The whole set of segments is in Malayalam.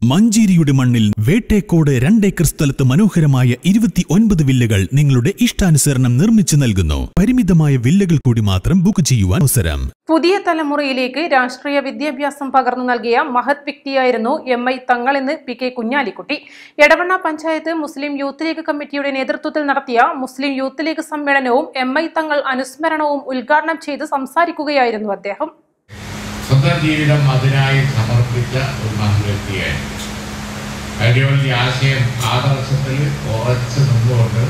മഞ്ചേരിയുടെ മണ്ണിൽ വേട്ടേക്കോട് രണ്ടേക്കർ സ്ഥലത്ത് മനോഹരമായ ഇരുപത്തി ഒൻപത് വില്ലകൾ നിങ്ങളുടെ ഇഷ്ടാനുസരണം നിർമ്മിച്ചു നൽകുന്നു പരിമിതമായ വില്ലകൾ കൂടി മാത്രം ബുക്ക് ചെയ്യുവാൻ അവസരം പുതിയ തലമുറയിലേക്ക് രാഷ്ട്രീയ വിദ്യാഭ്യാസം പകർന്നു നൽകിയ മഹത് വ്യക്തിയായിരുന്നു എം ഐ തങ്ങളെന്ന് പി കെ കുഞ്ഞാലിക്കുട്ടി എടവണ്ണ പഞ്ചായത്ത് മുസ്ലിം യൂത്ത് ലീഗ് കമ്മിറ്റിയുടെ നേതൃത്വത്തിൽ നടത്തിയ മുസ്ലിം യൂത്ത് ലീഗ് സമ്മേളനവും എം ഐ തങ്ങൾ അനുസ്മരണവും ഉദ്ഘാടനം ചെയ്ത് സംസാരിക്കുകയായിരുന്നു അദ്ദേഹം സ്വന്തം ജീവിതം അതിനായി സമർപ്പിച്ച ഒരു മഹത്വ്യക്തിയായിരുന്നു ഐഡിയോളജി ആശയം ആദർശത്തിൽ ഉറച്ചു നിന്നുകൊണ്ട്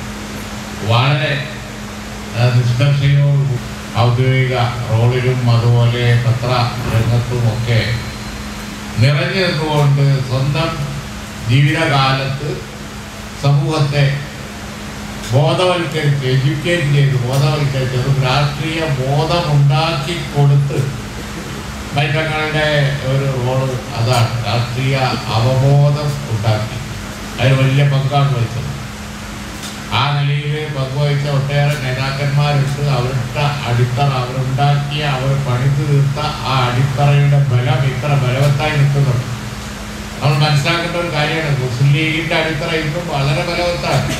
വളരെ ആ, നിഷ്കർഷയോടും ഔദ്യോഗിക റോളിലും അതുപോലെ പത്ര രംഗത്തുമൊക്കെ നിറഞ്ഞു നിന്നുകൊണ്ട് സ്വന്തം ജീവിതകാലത്ത് സമൂഹത്തെ ബോധവൽക്കരിച്ച് എഡ്യൂക്കേറ്റ് ചെയ്ത് ബോധവൽക്കരിച്ച് ഒരു രാഷ്ട്രീയ ബോധമുണ്ടാക്കി കൊടുത്ത് മൈറ്റങ്ങളുടെ ഒരു റോള് അതാണ് രാഷ്ട്രീയ അവബോധം ഉണ്ടാക്കി അതിന് വലിയ പങ്കാണ് വഹിച്ചത് ആ നിലയിൽ പങ്കുവഹിച്ച ഒട്ടേറെ നേതാക്കന്മാരുണ്ട് അവരുടെ അടിത്തറ അവരുണ്ടാക്കിയ അവർ പണിതു തീർത്ത ആ അടിത്തറയുടെ ബലം ഇത്ര ബലവത്തായി നിൽക്കുന്നുണ്ട് നമ്മൾ മനസ്സിലാക്കേണ്ട ഒരു കാര്യമാണ് മുസ്ലിം ലീഗിന്റെ അടിത്തറ ഇന്നും വളരെ ബലവത്താണ്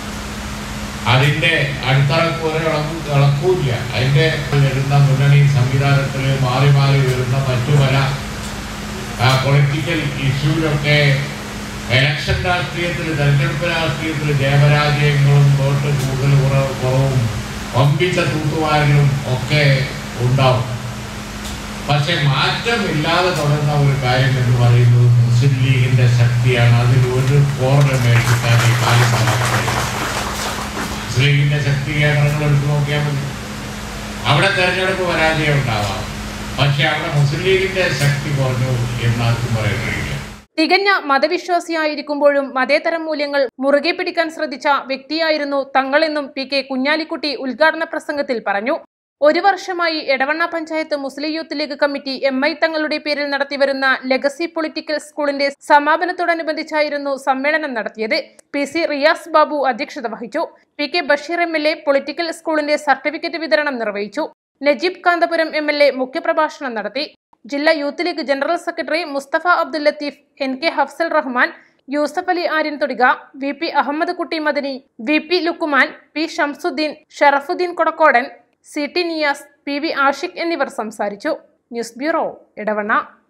അതിന്റെ അടിത്തറക്ക് ഒരു ഇളക്കും ഇളക്കൂല്ല അതിന്റെ വരുന്ന മുന്നണി സംവിധാനത്തിൽ മാറി മാറി വരുന്ന മറ്റു പല പൊളിറ്റിക്കൽ ഇഷ്യൂലൊക്കെ ഇലക്ഷൻ രാഷ്ട്രീയത്തിൽ തെരഞ്ഞെടുപ്പ് രാഷ്ട്രീയത്തിൽ ജയപരാജയങ്ങളും വോട്ട് കൂടുതൽ കുറവ് കുറവും വമ്പിച്ച തൂത്തുവാരലും ഒക്കെ ഉണ്ടാവും പക്ഷെ മാറ്റമില്ലാതെ തുടരുന്ന ഒരു കാര്യം എന്ന് പറയുന്നത് മുസ്ലിം ലീഗിന്റെ ശക്തിയാണ് അതിൽ ഒരു കോറിനെ മേടിച്ചിട്ടാണ് ഈ കാര്യം നടക്കുന്നത് മുസ്ലിമിന്റെ ശക്തി കേന്ദ്രങ്ങൾ എടുത്തു നോക്കിയാൽ മതി അവിടെ തെരഞ്ഞെടുപ്പ് പരാജയം ഉണ്ടാവാം പക്ഷെ അവിടെ മുസ്ലിം ലീഗിന്റെ ശക്തി കുറഞ്ഞു എന്നാർക്കും പറയാൻ കഴിയില്ല തികഞ്ഞ മതവിശ്വാസിയായിരിക്കുമ്പോഴും മതേതര മൂല്യങ്ങൾ മുറുകെ പിടിക്കാൻ ശ്രദ്ധിച്ച വ്യക്തിയായിരുന്നു തങ്ങളെന്നും പി കെ കുഞ്ഞാലിക്കുട്ടി ഉദ്ഘാടന പ്രസംഗത്തിൽ പറഞ്ഞു ഒരു വർഷമായി Edavanna panchayat Muslim Youth League committee M I തങ്ങളുടെ പേരിൽ നടത്തിവരുന്ന ലെഗസി പൊളിറ്റിക്കൽ സ്കൂളിന്റെ സമാപനത്തോടനുബന്ധിച്ചായിരുന്നു സമ്മേളനം നടത്തിയത് പി സി റിയാസ് ബാബു അധ്യക്ഷത വഹിച്ചു P K Basheer M L A political സ്കൂളിന്റെ സർട്ടിഫിക്കറ്റ് വിതരണം നിർവഹിച്ചു Najeeb Kanthapuram M L A മുഖ്യപ്രഭാഷണം നടത്തി ജില്ലാ Youth League general secretary Musthafa Abdul Latheef N K Hafsal Rahman Yusuf Ali Aryan Thodika V P Ahammed Kutty Madani V P Lukman P Shamsuddin Sharafuddin Kodakkodan C T Niyas P V Ashiq എന്നിവർ സംസാരിച്ചു ന്യൂസ് ബ്യൂറോ ഇടവണ്ണ